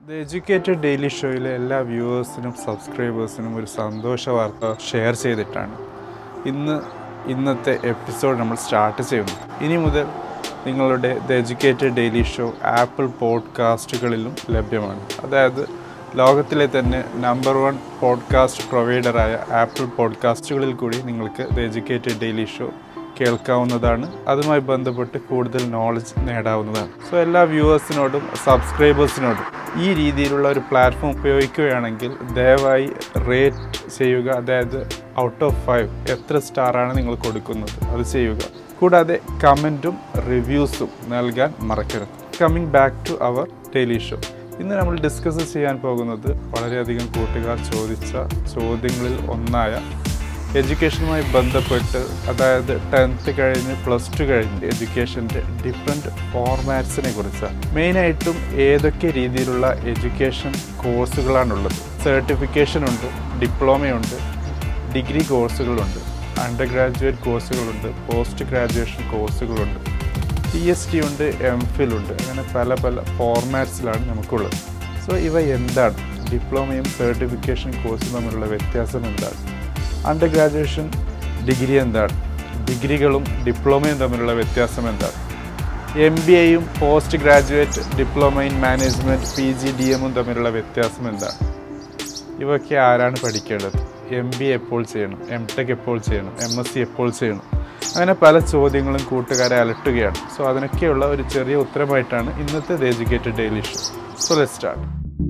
the educated daily ഷോയിലെ എല്ലാ വ്യൂവേഴ്സിനും സബ്സ്ക്രൈബേഴ്സിനും ഒരു സന്തോഷ വാർത്ത ഷെയർ ചെയ്തിട്ടാണ് ഇന്ന് ഇന്നത്തെ എപ്പിസോഡ് നമ്മൾ സ്റ്റാർട്ട് ചെയ്യുന്നു ഇനി മുതൽ നിങ്ങളുടെ the educated daily show Apple പോഡ്കാസ്റ്റുകളിലും ലഭ്യമാണ് അതായത് ലോകത്തിലെ തന്നെ നമ്പർ വൺ പോഡ്കാസ്റ്റ് പ്രൊവൈഡറായ ആപ്പിൾ പോഡ്കാസ്റ്റുകളിൽ കൂടി നിങ്ങൾക്ക് ദ എഡ്യൂക്കേറ്റഡ് ഡെയിലി ഷോ കേൾക്കാവുന്നതാണ് അതുമായി ബന്ധപ്പെട്ട് കൂടുതൽ നോളജ് നേടാവുന്നതാണ് സോ എല്ലാ വ്യൂവേഴ്സിനോടും സബ്സ്ക്രൈബേഴ്സിനോടും ഈ രീതിയിലുള്ള ഒരു പ്ലാറ്റ്ഫോം ഉപയോഗിക്കുകയാണെങ്കിൽ ദയവായി റേറ്റ് ചെയ്യുക അതായത് ഔട്ട് ഓഫ് ഫൈവ് എത്ര സ്റ്റാറാണ് നിങ്ങൾ കൊടുക്കുന്നത് അത് ചെയ്യുക കൂടാതെ കമൻറ്റും റിവ്യൂസും നൽകാൻ മറക്കരുത് coming back to our daily show ഇന്ന് നമ്മൾ ഡിസ്കസ് ചെയ്യാൻ പോകുന്നത് വളരെയധികം കൂട്ടുകാർ ചോദിച്ച ചോദ്യങ്ങളിൽ ഒന്നായ എഡ്യൂക്കേഷനുമായി ബന്ധപ്പെട്ട് അതായത് ടെൻത്ത് കഴിഞ്ഞ് പ്ലസ് ടു കഴിഞ്ഞ് എഡ്യൂക്കേഷൻ്റെ ഡിഫറെൻറ്റ് ഫോർമാറ്റ്സിനെ കുറിച്ചാണ് മെയിനായിട്ടും ഏതൊക്കെ രീതിയിലുള്ള എഡ്യൂക്കേഷൻ കോഴ്സുകളാണുള്ളത് സർട്ടിഫിക്കേഷൻ ഉണ്ട് ഡിപ്ലോമയുണ്ട് ഡിഗ്രി കോഴ്സുകളുണ്ട് അണ്ടർ ഗ്രാജുവേറ്റ് കോഴ്സുകളുണ്ട് പോസ്റ്റ് ഗ്രാജുവേഷൻ കോഴ്സുകളുണ്ട് പി എച്ച് ഡി ഉണ്ട് എം ഫിൽ ഉണ്ട് അങ്ങനെ പല പല ഫോർമാറ്റ്സിലാണ് നമുക്കുള്ളത് സോ ഇവ എന്താണ് ഡിപ്ലോമയും സർട്ടിഫിക്കേഷൻ കോഴ്സും തമ്മിലുള്ള വ്യത്യാസം എന്താണ് അണ്ടർ ഗ്രാജുവേഷൻ ഡിഗ്രി എന്താണ് ഡിഗ്രികളും ഡിപ്ലോമയും തമ്മിലുള്ള വ്യത്യാസം എന്താണ് എം ബി എയും post graduate diploma in management P G D എമ്മും തമ്മിലുള്ള വ്യത്യാസം എന്താണ് ഇവയൊക്കെ ആരാണ് പഠിക്കേണ്ടത് എം ബി എപ്പോൾ ചെയ്യണം എം ടെക് എപ്പോൾ ചെയ്യണം എം എസ് സി എപ്പോൾ ചെയ്യണം അങ്ങനെ പല ചോദ്യങ്ങളും കൂട്ടുകാരെ അലട്ടുകയാണ് സോ അതിനൊക്കെയുള്ള ഒരു ചെറിയ ഉത്തരമായിട്ടാണ് ഇന്നത്തെ the educated daily show so let start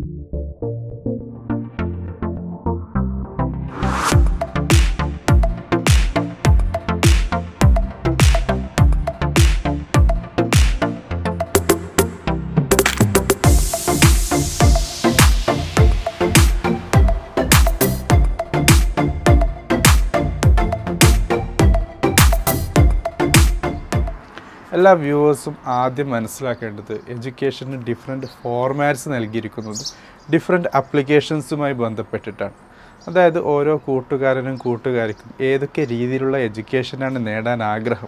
എല്ലാ വ്യൂവേഴ്സും ആദ്യം മനസ്സിലാക്കേണ്ടത് എഡ്യൂക്കേഷന് ഡിഫറെൻറ്റ് ഫോർമാറ്റ്സ് നൽകിയിരിക്കുന്നത് ഡിഫറെൻറ്റ് അപ്ലിക്കേഷൻസുമായി ബന്ധപ്പെട്ടിട്ടാണ് അതായത് ഓരോ കൂട്ടുകാരനും കൂട്ടുകാർക്കും ഏതൊക്കെ രീതിയിലുള്ള എഡ്യൂക്കേഷനാണ് നേടാൻ ആഗ്രഹം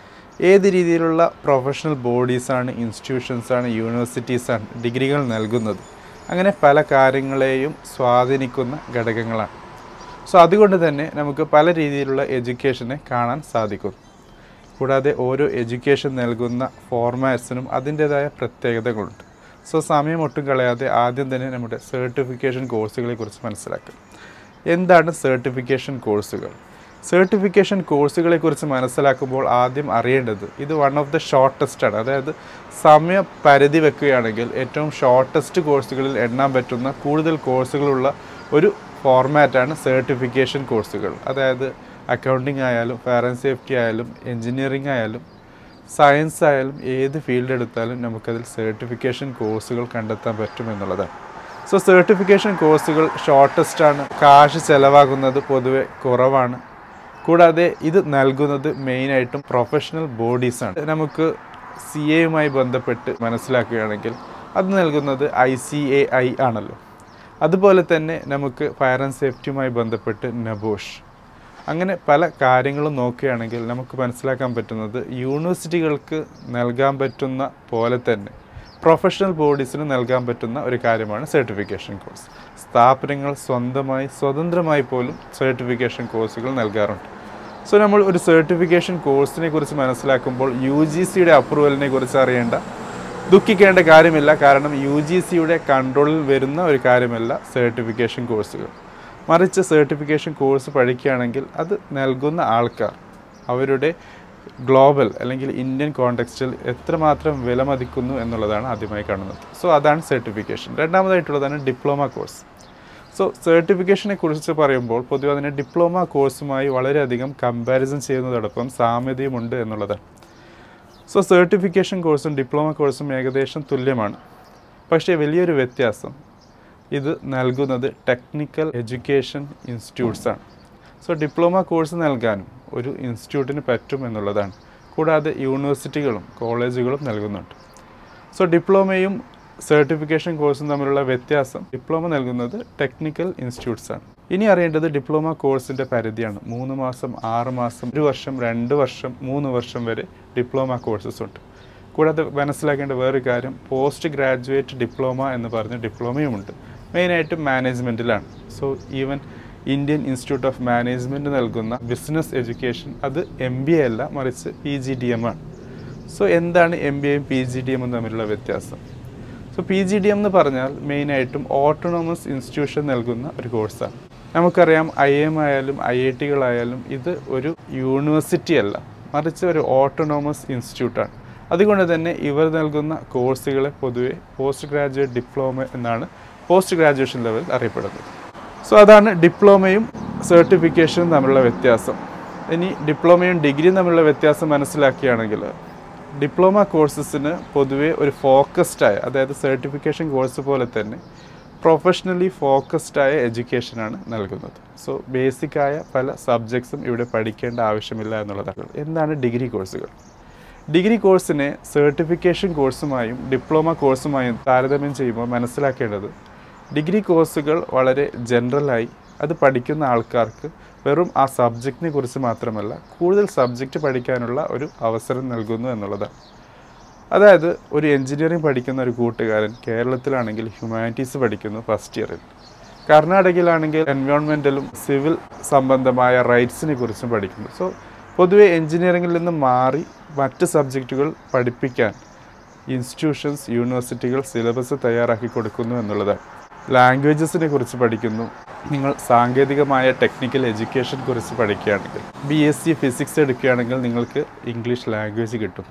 ഏത് രീതിയിലുള്ള പ്രൊഫഷണൽ ബോഡീസാണ് ഇൻസ്റ്റിറ്റ്യൂഷൻസാണ് യൂണിവേഴ്സിറ്റീസാണ് ഡിഗ്രികൾ നൽകുന്നത് അങ്ങനെ പല കാര്യങ്ങളെയും സ്വാധീനിക്കുന്ന ഘടകങ്ങളാണ് സോ അതുകൊണ്ട് തന്നെ നമുക്ക് പല രീതിയിലുള്ള എഡ്യൂക്കേഷനെ കാണാൻ സാധിക്കും കൂടാതെ ഓരോ എഡ്യൂക്കേഷൻ നൽകുന്ന ഫോർമാറ്റ്സിനും അതിൻ്റേതായ പ്രത്യേകതകളുണ്ട് സോ സമയം ഒട്ടും കളയാതെ ആദ്യം തന്നെ നമ്മുടെ സർട്ടിഫിക്കേഷൻ കോഴ്സുകളെ കുറിച്ച് മനസ്സിലാക്കാം എന്താണ് സർട്ടിഫിക്കേഷൻ കോഴ്സുകൾ സർട്ടിഫിക്കേഷൻ കോഴ്സുകളെ കുറിച്ച് മനസ്സിലാക്കുമ്പോൾ ആദ്യം അറിയേണ്ടത് ഇത് വൺ ഓഫ് ദ ഷോർട്ടസ്റ്റ് ആണ് അതായത് സമയപരിധി വെക്കുകയാണെങ്കിൽ ഏറ്റവും ഷോർട്ടസ്റ്റ് കോഴ്സുകളിൽ എണ്ണാൻ പറ്റുന്ന കൂടുതൽ കോഴ്സുകളുള്ള ഒരു ഫോർമാറ്റാണ് സർട്ടിഫിക്കേഷൻ കോഴ്സുകൾ അതായത് അക്കൗണ്ടിങ് ആയാലും ഫയർ ആൻഡ് സേഫ്റ്റി ആയാലും എൻജിനീയറിംഗ് ആയാലും സയൻസ് ആയാലും ഏത് ഫീൽഡ് എടുത്താലും നമുക്കതിൽ സർട്ടിഫിക്കേഷൻ കോഴ്സുകൾ കണ്ടെത്താൻ പറ്റുമെന്നുള്ളതാണ് സോ സർട്ടിഫിക്കേഷൻ കോഴ്സുകൾ ഷോർട്ടസ്റ്റ് ആണ് കാശ് ചിലവാകുന്നത് പൊതുവെ കുറവാണ് കൂടാതെ ഇത് നൽകുന്നത് മെയിനായിട്ടും പ്രൊഫഷണൽ ബോഡീസാണ് നമുക്ക് സി എയുമായി ബന്ധപ്പെട്ട് മനസ്സിലാക്കുകയാണെങ്കിൽ അത് നൽകുന്നത് ഐ സി എ ഐ ആണല്ലോ അതുപോലെ തന്നെ നമുക്ക് ഫയർ ആൻഡ് സേഫ്റ്റിയുമായി ബന്ധപ്പെട്ട് നബോഷ് അങ്ങനെ പല കാര്യങ്ങളും നോക്കുകയാണെങ്കിൽ നമുക്ക് മനസ്സിലാക്കാൻ പറ്റുന്നത് യൂണിവേഴ്സിറ്റികൾക്ക് നൽകാൻ പറ്റുന്ന പോലെ തന്നെ പ്രൊഫഷണൽ ബോഡീസിന് നൽകാൻ പറ്റുന്ന ഒരു കാര്യമാണ് സർട്ടിഫിക്കേഷൻ കോഴ്സ് സ്ഥാപനങ്ങൾ സ്വന്തമായി സ്വതന്ത്രമായി പോലും സർട്ടിഫിക്കേഷൻ കോഴ്സുകൾ നൽകാറുണ്ട് സോ നമ്മൾ ഒരു സർട്ടിഫിക്കേഷൻ കോഴ്സിനെ കുറിച്ച് മനസ്സിലാക്കുമ്പോൾ യു ജി സിയുടെ അപ്രൂവലിനെ കുറിച്ച് അറിയേണ്ട ദുഃഖിക്കേണ്ട കാര്യമില്ല കാരണം യു ജി സിയുടെ കൺട്രോളിൽ വരുന്ന ഒരു കാര്യമല്ല സർട്ടിഫിക്കേഷൻ കോഴ്സുകൾ മറിച്ച് സർട്ടിഫിക്കേഷൻ കോഴ്സ് പഠിക്കുകയാണെങ്കിൽ അത് നൽകുന്ന ആൾക്കാർ അവരുടെ ഗ്ലോബൽ അല്ലെങ്കിൽ ഇന്ത്യൻ കോണ്ടെക്സ്റ്റിൽ എത്രമാത്രം വിലമതിക്കുന്നു എന്നുള്ളതാണ് ആദ്യമായി കാണുന്നത് സോ അതാണ് സർട്ടിഫിക്കേഷൻ രണ്ടാമതായിട്ടുള്ളതാണ് ഡിപ്ലോമ കോഴ്സ് സോ സർട്ടിഫിക്കേഷനെ കുറിച്ച് പറയുമ്പോൾ പൊതുവെ അതിനെ ഡിപ്ലോമ കോഴ്സുമായി വളരെയധികം കമ്പാരിസൺ ചെയ്യുന്നതോടൊപ്പം സാമ്യതയുമുണ്ട് എന്നുള്ളതാണ് സോ സർട്ടിഫിക്കേഷൻ കോഴ്സും ഡിപ്ലോമ കോഴ്സും ഏകദേശം തുല്യമാണ് പക്ഷേ വലിയൊരു വ്യത്യാസം ഇത് നൽകുന്നത് ടെക്നിക്കൽ എഡ്യൂക്കേഷൻ ഇൻസ്റ്റിറ്റ്യൂട്ട്സാണ് സോ ഡിപ്ലോമ കോഴ്സ് നൽകാനും ഒരു ഇൻസ്റ്റിറ്റ്യൂട്ടിന് പറ്റും എന്നുള്ളതാണ് കൂടാതെ യൂണിവേഴ്സിറ്റികളും കോളേജുകളും നൽകുന്നുണ്ട് സോ ഡിപ്ലോമയും സർട്ടിഫിക്കേഷൻ കോഴ്സും തമ്മിലുള്ള വ്യത്യാസം ഡിപ്ലോമ നൽകുന്നത് ടെക്നിക്കൽ ഇൻസ്റ്റിറ്റ്യൂട്ട്സാണ് ഇനി അറിയേണ്ടത് ഡിപ്ലോമ കോഴ്സിൻ്റെ പരിധിയാണ് മൂന്ന് മാസം ആറ് മാസം ഒരു വർഷം രണ്ട് വർഷം മൂന്ന് വർഷം വരെ ഡിപ്ലോമ കോഴ്സസ് ഉണ്ട് കൂടാതെ മനസ്സിലാക്കേണ്ട വേറൊരു കാര്യം പോസ്റ്റ് ഗ്രാജുവേറ്റ് ഡിപ്ലോമ എന്ന് പറഞ്ഞ ഡിപ്ലോമയുമുണ്ട് മെയിനായിട്ടും മാനേജ്മെൻറ്റിലാണ് so even Indian institute of management നൽകുന്ന ബിസിനസ് എഡ്യൂക്കേഷൻ അത് എം ബി എ അല്ല മറിച്ച് പി ജി ഡി എം ആണ് സോ എന്താണ് എം ബി എയും പി ജി ഡി എമ്മും തമ്മിലുള്ള വ്യത്യാസം so P G D M എന്ന് പറഞ്ഞാൽ മെയിനായിട്ടും ഓട്ടോണോമസ് ഇൻസ്റ്റിറ്റ്യൂഷൻ നൽകുന്ന ഒരു കോഴ്സാണ് നമുക്കറിയാം ഐ എം ആയാലും ഐ ഐ ടികളായാലും ഇത് ഒരു യൂണിവേഴ്സിറ്റി അല്ല മറിച്ച് ഒരു ഓട്ടോണോമസ് ഇൻസ്റ്റിറ്റ്യൂട്ടാണ് അതുകൊണ്ട് തന്നെ ഇവർ നൽകുന്ന കോഴ്സുകളെ പൊതുവെ പോസ്റ്റ് ഗ്രാജുവേറ്റ് ഡിപ്ലോമ എന്നാണ് പോസ്റ്റ് ഗ്രാജുവേഷൻ ലെവൽ അറിയപ്പെടുന്നത് സോ അതാണ് ഡിപ്ലോമയും സർട്ടിഫിക്കേഷനും തമ്മിലുള്ള വ്യത്യാസം ഇനി ഡിപ്ലോമയും ഡിഗ്രിയും തമ്മിലുള്ള വ്യത്യാസം മനസ്സിലാക്കുകയാണെങ്കിൽ ഡിപ്ലോമ കോഴ്സസിന് പൊതുവെ ഒരു ഫോക്കസ്ഡ് ആയ അതായത് സർട്ടിഫിക്കേഷൻ കോഴ്സ് പോലെ തന്നെ പ്രൊഫഷണലി ഫോക്കസ്ഡ് ആയ എഡ്യൂക്കേഷനാണ് നൽകുന്നത് സോ ബേസിക് ആയ പല സബ്ജക്ട്സും ഇവിടെ പഠിക്കേണ്ട ആവശ്യമില്ല എന്നുള്ളതാണ് എന്താണ് ഡിഗ്രി കോഴ്സുകൾ ഡിഗ്രി കോഴ്സിനെ സർട്ടിഫിക്കേഷൻ കോഴ്സുമായും ഡിപ്ലോമ കോഴ്സുമായും താരതമ്യം ചെയ്യുമ്പോൾ മനസ്സിലാക്കേണ്ടത് ഡിഗ്രി കോഴ്സുകൾ വളരെ ജനറലായി അത് പഠിക്കുന്ന ആൾക്കാർക്ക് വെറും ആ സബ്ജക്റ്റിനെ കുറിച്ച് മാത്രമല്ല കൂടുതൽ സബ്ജക്റ്റ് പഠിക്കാനുള്ള ഒരു അവസരം നൽകുന്നു എന്നുള്ളതാണ് അതായത് ഒരു എഞ്ചിനീയറിംഗ് പഠിക്കുന്ന ഒരു കൂട്ടുകാരൻ കേരളത്തിലാണെങ്കിൽ ഹ്യൂമാനിറ്റീസ് പഠിക്കുന്നു ഫസ്റ്റ് ഇയറിൽ കർണാടകയിലാണെങ്കിൽ എൻവയോൺമെൻറ്റലും സിവിൽ സംബന്ധമായ റൈറ്റ്സിനെ കുറിച്ചും പഠിക്കുന്നു സോ പൊതുവെ എഞ്ചിനീയറിംഗിൽ നിന്ന് മാറി മറ്റ് സബ്ജക്റ്റുകൾ പഠിപ്പിക്കാൻ ഇൻസ്റ്റിറ്റ്യൂഷൻസ് യൂണിവേഴ്സിറ്റികൾ സിലബസ് തയ്യാറാക്കി കൊടുക്കുന്നു എന്നുള്ളതാണ് ലാംഗ്വേജസിനെ കുറിച്ച് പഠിക്കുന്നു നിങ്ങൾ സാങ്കേതികമായ ടെക്നിക്കൽ എഡ്യൂക്കേഷൻ കുറിച്ച് പഠിക്കുകയാണെങ്കിൽ ബി എസ് സി ഫിസിക്സ് എടുക്കുകയാണെങ്കിൽ നിങ്ങൾക്ക് ഇംഗ്ലീഷ് ലാംഗ്വേജ് കിട്ടും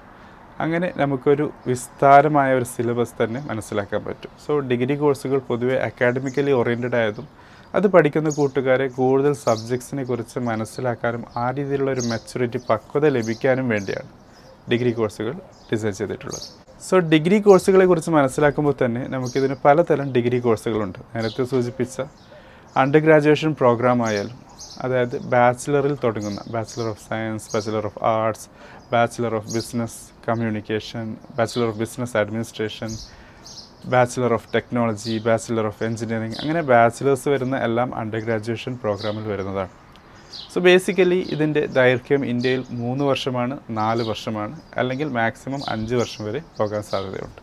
അങ്ങനെ നമുക്കൊരു വിസ്താരമായ ഒരു സിലബസ് തന്നെ മനസ്സിലാക്കാൻ പറ്റും സോ ഡിഗ്രി കോഴ്സുകൾ പൊതുവെ അക്കാഡമിക്കലി ഓറിയൻറ്റഡ് ആയതും അത് പഠിക്കുന്ന കൂട്ടുകാരെ കൂടുതൽ സബ്ജക്ട്സിനെ കുറിച്ച് മനസ്സിലാക്കാനും ആ രീതിയിലുള്ള ഒരു മെച്ചുറിറ്റി പക്വത ലഭിക്കാനും വേണ്ടിയാണ് ഡിഗ്രി കോഴ്സുകൾ ഡിസൈൻ ചെയ്തിട്ടുള്ളത് സോ ഡിഗ്രി കോഴ്സുകളെ കുറിച്ച് മനസ്സിലാക്കുമ്പോൾ തന്നെ നമുക്കിതിന് പലതരം ഡിഗ്രി കോഴ്സുകളുണ്ട് നേരത്തെ സൂചിപ്പിച്ച അണ്ടർ ഗ്രാജുവേഷൻ പ്രോഗ്രാം ആയാലും അതായത് ബാച്ചിലറിൽ തുടങ്ങുന്ന bachelor of science bachelor of arts bachelor of business communication bachelor of business administration bachelor of technology bachelor of engineering അങ്ങനെ ബാച്ചിലേഴ്സ് വരുന്ന എല്ലാം അണ്ടർ ഗ്രാജുവേഷൻ പ്രോഗ്രാമിൽ വരുന്നതാണ് സോ ബേസിക്കലി ഇതിൻ്റെ ദൈർഘ്യം ഇന്ത്യയിൽ മൂന്ന് വർഷമാണ് നാല് വർഷമാണ് അല്ലെങ്കിൽ മാക്സിമം അഞ്ച് വർഷം വരെ പോകാൻ സാധ്യതയുണ്ട്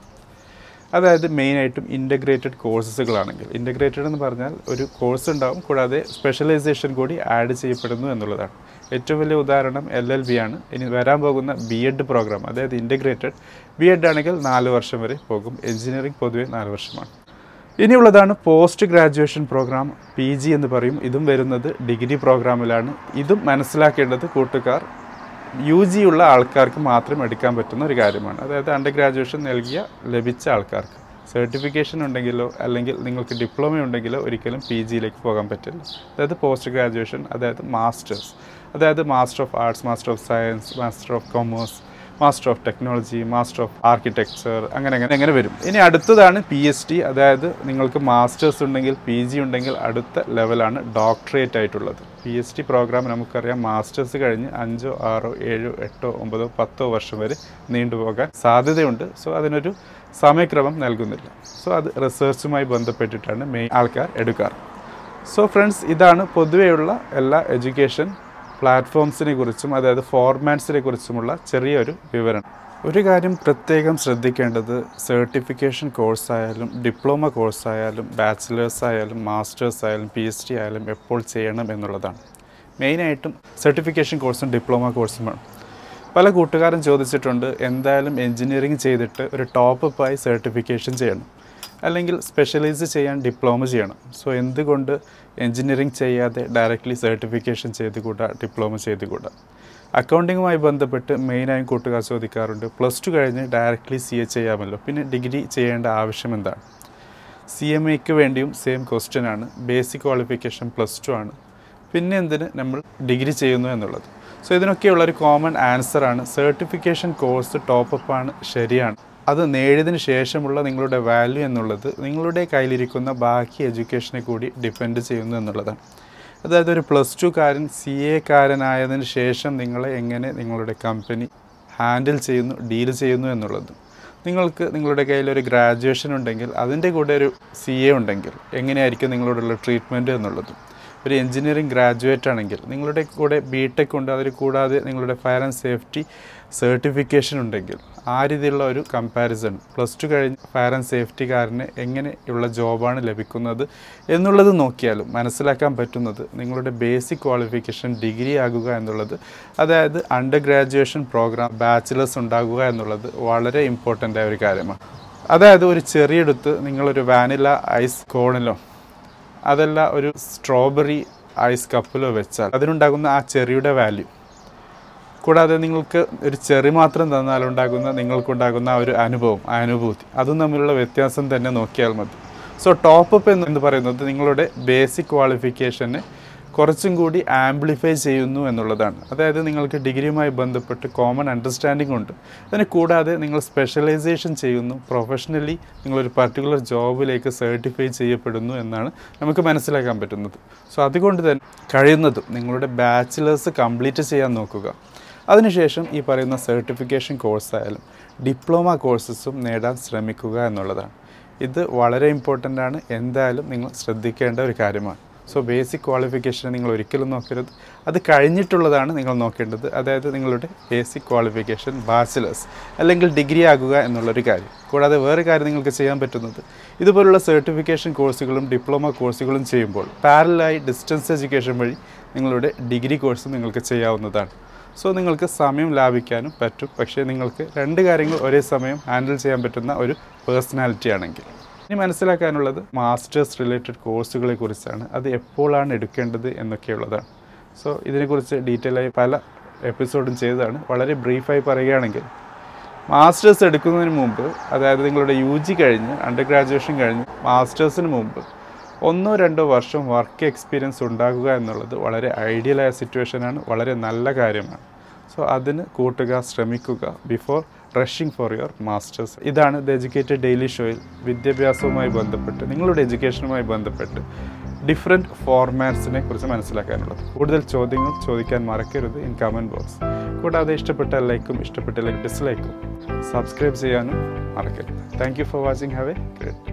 അതായത് മെയിനായിട്ടും ഇൻ്റഗ്രേറ്റഡ് കോഴ്സസുകളാണെങ്കിൽ ഇൻ്റഗ്രേറ്റഡ് എന്ന് പറഞ്ഞാൽ ഒരു കോഴ്സ് ഉണ്ടാവും കൂടാതെ സ്പെഷ്യലൈസേഷൻ കൂടി ആഡ് ചെയ്യപ്പെടുന്നു എന്നുള്ളതാണ് ഏറ്റവും വലിയ ഉദാഹരണം എൽ എൽ ബി ആണ് ഇനി വരാൻ പോകുന്ന ബി എഡ് പ്രോഗ്രാം അതായത് ഇൻ്റഗ്രേറ്റഡ് ബി എഡ് ആണെങ്കിൽ നാല് വർഷം വരെ പോകും എഞ്ചിനീയറിംഗ് പൊതുവെ നാല് വർഷമാണ് ഇനിയുള്ളതാണ് post graduation program P G എന്ന് പറയും ഇതും വരുന്നത് ഡിഗ്രി പ്രോഗ്രാമിലാണ് ഇതും മനസ്സിലാക്കേണ്ടത് കൂട്ടുകാർ യു ജി ഉള്ള ആൾക്കാർക്ക് മാത്രം എടുക്കാൻ പറ്റുന്ന ഒരു കാര്യമാണ് അതായത് അണ്ടർ ഗ്രാജുവേഷൻ നൽകിയ ലഭിച്ച ആൾക്കാർക്ക് സർട്ടിഫിക്കേഷൻ ഉണ്ടെങ്കിലോ അല്ലെങ്കിൽ നിങ്ങൾക്ക് ഡിപ്ലോമ ഉണ്ടെങ്കിലോ ഒരിക്കലും പി ജിയിലേക്ക് പോകാൻ പറ്റില്ല അതായത് പോസ്റ്റ് ഗ്രാജുവേഷൻ അതായത് മാസ്റ്റേഴ്സ് അതായത് master of arts master of science master of commerce master of technology master of architecture അങ്ങനെ അങ്ങനെ അങ്ങനെ വരും ഇനി അടുത്തതാണ് പി എച്ച് ഡി അതായത് നിങ്ങൾക്ക് മാസ്റ്റേഴ്സ് ഉണ്ടെങ്കിൽ പി ജി ഉണ്ടെങ്കിൽ അടുത്ത ലെവലാണ് ഡോക്ടറേറ്റ് ആയിട്ടുള്ളത് പി എച്ച് ഡി പ്രോഗ്രാം നമുക്കറിയാം മാസ്റ്റേഴ്സ് കഴിഞ്ഞ് അഞ്ചോ ആറോ ഏഴോ എട്ടോ ഒമ്പതോ പത്തോ വർഷം വരെ നീണ്ടുപോകാൻ സാധ്യതയുണ്ട് സോ അതിനൊരു സമയക്രമം നൽകുന്നില്ല സോ അത് റിസർച്ചുമായി ബന്ധപ്പെട്ടിട്ടാണ് മെയിൻ ആൾക്കാർ എടുക്കാറ് സോ ഫ്രണ്ട്സ് ഇതാണ് പൊതുവെയുള്ള എല്ലാ എഡ്യൂക്കേഷൻ പ്ലാറ്റ്ഫോംസിനെ കുറിച്ചും അതായത് ഫോർമാറ്റ്സിനെ കുറിച്ചുമുള്ള ചെറിയൊരു വിവരണം ഒരു കാര്യം പ്രത്യേകം ശ്രദ്ധിക്കേണ്ടത് സർട്ടിഫിക്കേഷൻ കോഴ്സ് ആയാലും ഡിപ്ലോമ കോഴ്സ് ആയാലും ബാച്ചിലേഴ്സ് ആയാലും മാസ്റ്റേഴ്സ് ആയാലും പി എച്ച് ഡി ആയാലും എപ്പോൾ ചെയ്യണം എന്നുള്ളതാണ് മെയിനായിട്ടും സർട്ടിഫിക്കേഷൻ കോഴ്സും ഡിപ്ലോമ കോഴ്സുമാണ് പല കൂട്ടുകാരും ചോദിച്ചിട്ടുണ്ട് എന്തായാലും എൻജിനീയറിംഗ് ചെയ്തിട്ട് ഒരു ടോപ്പ് ആയി സർട്ടിഫിക്കേഷൻ ചെയ്യണം അല്ലെങ്കിൽ സ്പെഷ്യലൈസ് ചെയ്യാൻ ഡിപ്ലോമ ചെയ്യണം സോ എന്തുകൊണ്ട് എൻജിനീയറിംഗ് ചെയ്യാതെ ഡയറക്റ്റ്ലി സർട്ടിഫിക്കേഷൻ ചെയ്തുകൂടാ ഡിപ്ലോമ ചെയ്തുകൂടാ അക്കൗണ്ടിങ്ങുമായി ബന്ധപ്പെട്ട് മെയിനായും കൂട്ടുകാർ ചോദിക്കാറുണ്ട് പ്ലസ് ടു കഴിഞ്ഞ് ഡയറക്റ്റ്ലി സി എ ചെയ്യാമല്ലോ പിന്നെ ഡിഗ്രി ചെയ്യേണ്ട ആവശ്യം എന്താണ് സി എം എക്ക് വേണ്ടിയും സെയിം ക്വസ്റ്റ്യൻ ആണ് ബേസിക് ക്വാളിഫിക്കേഷൻ പ്ലസ് ടു ആണ് പിന്നെ എന്തിന് നമ്മൾ ഡിഗ്രി ചെയ്യുന്നു എന്നുള്ളത് സോ ഇതിനൊക്കെയുള്ള ഒരു കോമൺ ആൻസറാണ് സർട്ടിഫിക്കേഷൻ കോഴ്സ് ടോപ്പപ്പ് ആണ് ശരിയാണ് അത് നേടിയതിന് ശേഷമുള്ള നിങ്ങളുടെ വാല്യൂ എന്നുള്ളത് നിങ്ങളുടെ കയ്യിലിരിക്കുന്ന ബാക്കി എഡ്യൂക്കേഷനെ കൂടി ഡിപ്പെൻഡ് ചെയ്യുന്നു എന്നുള്ളതാണ് അതായത് ഒരു പ്ലസ് ടു കാരൻ സി എ കാരനായതിന് ശേഷം നിങ്ങളെ എങ്ങനെ നിങ്ങളുടെ കമ്പനി ഹാൻഡിൽ ചെയ്യുന്നു ഡീൽ ചെയ്യുന്നു എന്നുള്ളത് നിങ്ങൾക്ക് നിങ്ങളുടെ കയ്യിൽ ഒരു ഗ്രാജുവേഷൻ ഉണ്ടെങ്കിൽ അതിൻ്റെ കൂടെ ഒരു സി എ ഉണ്ടെങ്കിൽ എങ്ങനെയായിരിക്കും നിങ്ങളോടുള്ള ട്രീറ്റ്മെൻറ്റ് എന്നുള്ളത് ഒരു എഞ്ചിനീയറിംഗ് ഗ്രാജുവേറ്റ് ആണെങ്കിൽ നിങ്ങളുടെ കൂടെ ബി ടെക് ഉണ്ട് അതിൽ കൂടാതെ നിങ്ങളുടെ ഫയർ ആൻഡ് സേഫ്റ്റി സർട്ടിഫിക്കേഷൻ ഉണ്ടെങ്കിൽ ആ രീതിയിലുള്ള ഒരു കമ്പാരിസൺ പ്ലസ് ടു കഴിഞ്ഞ് ഫയർ ആൻഡ് സേഫ്റ്റിക്കാരന് എങ്ങനെയുള്ള ജോബാണ് ലഭിക്കുന്നത് എന്നുള്ളത് നോക്കിയാലും മനസ്സിലാക്കാൻ പറ്റുന്നത് നിങ്ങളുടെ ബേസിക് ക്വാളിഫിക്കേഷൻ ഡിഗ്രി ആകുക എന്നുള്ളത് അതായത് അണ്ടർ ഗ്രാജുവേഷൻ പ്രോഗ്രാം ബാച്ചിലേഴ്സ് ഉണ്ടാകുക എന്നുള്ളത് വളരെ ഇമ്പോർട്ടൻ്റ് ആയ ഒരു കാര്യമാണ് അതായത് ഒരു ചെറിയെടുത്ത് നിങ്ങളൊരു വാനില ഐസ് കോണിലോ അതല്ല ഒരു സ്ട്രോബെറി ഐസ് കപ്പിലോ വെച്ചാൽ അതിനുണ്ടാകുന്ന ആ ചെറിയുടെ വാല്യൂ കൂടാതെ നിങ്ങൾക്ക് ഒരു ചെറി മാത്രം തന്നാലുണ്ടാകുന്ന നിങ്ങൾക്കുണ്ടാകുന്ന ആ ഒരു അനുഭവം ആ അനുഭൂതി അതും തമ്മിലുള്ള വ്യത്യാസം തന്നെ നോക്കിയാൽ മതി സോ ടോപ്പ് അപ്പ് എന്ന് പറയുന്നത് നിങ്ങളുടെ ബേസിക് ക്വാളിഫിക്കേഷനെ കുറച്ചും കൂടി ആംപ്ലിഫൈ ചെയ്യുന്നു എന്നുള്ളതാണ് അതായത് നിങ്ങൾക്ക് ഡിഗ്രിയുമായി ബന്ധപ്പെട്ട് കോമൺ അണ്ടർസ്റ്റാൻഡിംഗ് ഉണ്ട് അതിന് കൂടാതെ നിങ്ങൾ സ്പെഷ്യലൈസേഷൻ ചെയ്യുന്നു പ്രൊഫഷണലി നിങ്ങളൊരു പർട്ടിക്കുലർ ജോബിലേക്ക് സർട്ടിഫൈ ചെയ്യപ്പെടുന്നു എന്നാണ് നമുക്ക് മനസ്സിലാക്കാൻ പറ്റുന്നത് സോ അതുകൊണ്ട് തന്നെ കഴിയുന്നതും നിങ്ങളുടെ ബാച്ചിലേഴ്സ് കംപ്ലീറ്റ് ചെയ്യാൻ നോക്കുക അതിനുശേഷം ഈ പറയുന്ന സർട്ടിഫിക്കേഷൻ കോഴ്സായാലും ഡിപ്ലോമ കോഴ്സസും നേടാൻ ശ്രമിക്കുക എന്നുള്ളതാണ് ഇത് വളരെ ഇമ്പോർട്ടൻ്റ് ആണ് എന്തായാലും നിങ്ങൾ ശ്രദ്ധിക്കേണ്ട ഒരു കാര്യമാണ് സോ ബേസിക് ക്വാളിഫിക്കേഷൻ നിങ്ങൾ ഒരിക്കലും നോക്കരുത് അത് കഴിഞ്ഞിട്ടുള്ളതാണ് നിങ്ങൾ നോക്കേണ്ടത് അതായത് നിങ്ങളുടെ ബേസിക് ക്വാളിഫിക്കേഷൻ ബാച്ചിലേഴ്സ് അല്ലെങ്കിൽ ഡിഗ്രി ആകുക എന്നുള്ളൊരു കാര്യം കൂടാതെ വേറെ കാര്യം നിങ്ങൾക്ക് ചെയ്യാൻ പറ്റുന്നത് ഇതുപോലുള്ള സർട്ടിഫിക്കേഷൻ കോഴ്സുകളും ഡിപ്ലോമ കോഴ്സുകളും ചെയ്യുമ്പോൾ പാരലായി ഡിസ്റ്റൻസ് എഡ്യൂക്കേഷൻ വഴി നിങ്ങളുടെ ഡിഗ്രി കോഴ്സ് നിങ്ങൾക്ക് ചെയ്യാവുന്നതാണ് സോ നിങ്ങൾക്ക് സമയം ലാഭിക്കാനും പറ്റും പക്ഷേ നിങ്ങൾക്ക് രണ്ട് കാര്യങ്ങൾ ഒരേ സമയം ഹാൻഡിൽ ചെയ്യാൻ പറ്റുന്ന ഒരു പേഴ്സണാലിറ്റി ആണെങ്കിൽ ഇനി മനസ്സിലാക്കാനുള്ളത് മാസ്റ്റേഴ്സ് റിലേറ്റഡ് കോഴ്സുകളെ കുറിച്ചാണ് അത് എപ്പോഴാണ് എടുക്കേണ്ടത് എന്നൊക്കെയുള്ളതാണ് സോ ഇതിനെക്കുറിച്ച് ഡീറ്റെയിൽ ആയി പല എപ്പിസോഡും ചെയ്തതാണ് വളരെ ബ്രീഫായി പറയുകയാണെങ്കിൽ മാസ്റ്റേഴ്സ് എടുക്കുന്നതിന് മുമ്പ് അതായത് നിങ്ങളുടെ യു ജി കഴിഞ്ഞ് അണ്ടർ ഗ്രാജുവേഷൻ കഴിഞ്ഞ് മാസ്റ്റേഴ്സിന് മുമ്പ് ഒന്നോ രണ്ടോ വർഷം വർക്ക് എക്സ്പീരിയൻസ് ഉണ്ടാകുക എന്നുള്ളത് വളരെ ഐഡിയലായ സിറ്റുവേഷനാണ് വളരെ നല്ല കാര്യമാണ് സോ അതിന് കൂട്ടുക ശ്രമിക്കുക before rushing for your masters ഇതാണ് ദ എഡ്യൂക്കേറ്റഡ് ഡെയിലി ഷോയിൽ വിദ്യാഭ്യാസവുമായി ബന്ധപ്പെട്ട് നിങ്ങളുടെ എഡ്യൂക്കേഷനുമായി ബന്ധപ്പെട്ട് ഡിഫറെൻറ്റ് ഫോർമാറ്റ്സിനെ കുറിച്ച് മനസ്സിലാക്കാനുള്ളത് കൂടുതൽ ചോദ്യങ്ങൾ ചോദിക്കാൻ മറക്കരുത് ഇൻ കമൻറ്റ് ബോക്സ് കൂടാതെ ഇഷ്ടപ്പെട്ട ലൈക്കും ഇഷ്ടപ്പെട്ടില്ലെങ്കിൽ ഡിസ്ലൈക്കും സബ്സ്ക്രൈബ് ചെയ്യാനും മറക്കരുത് thank you for watching have a great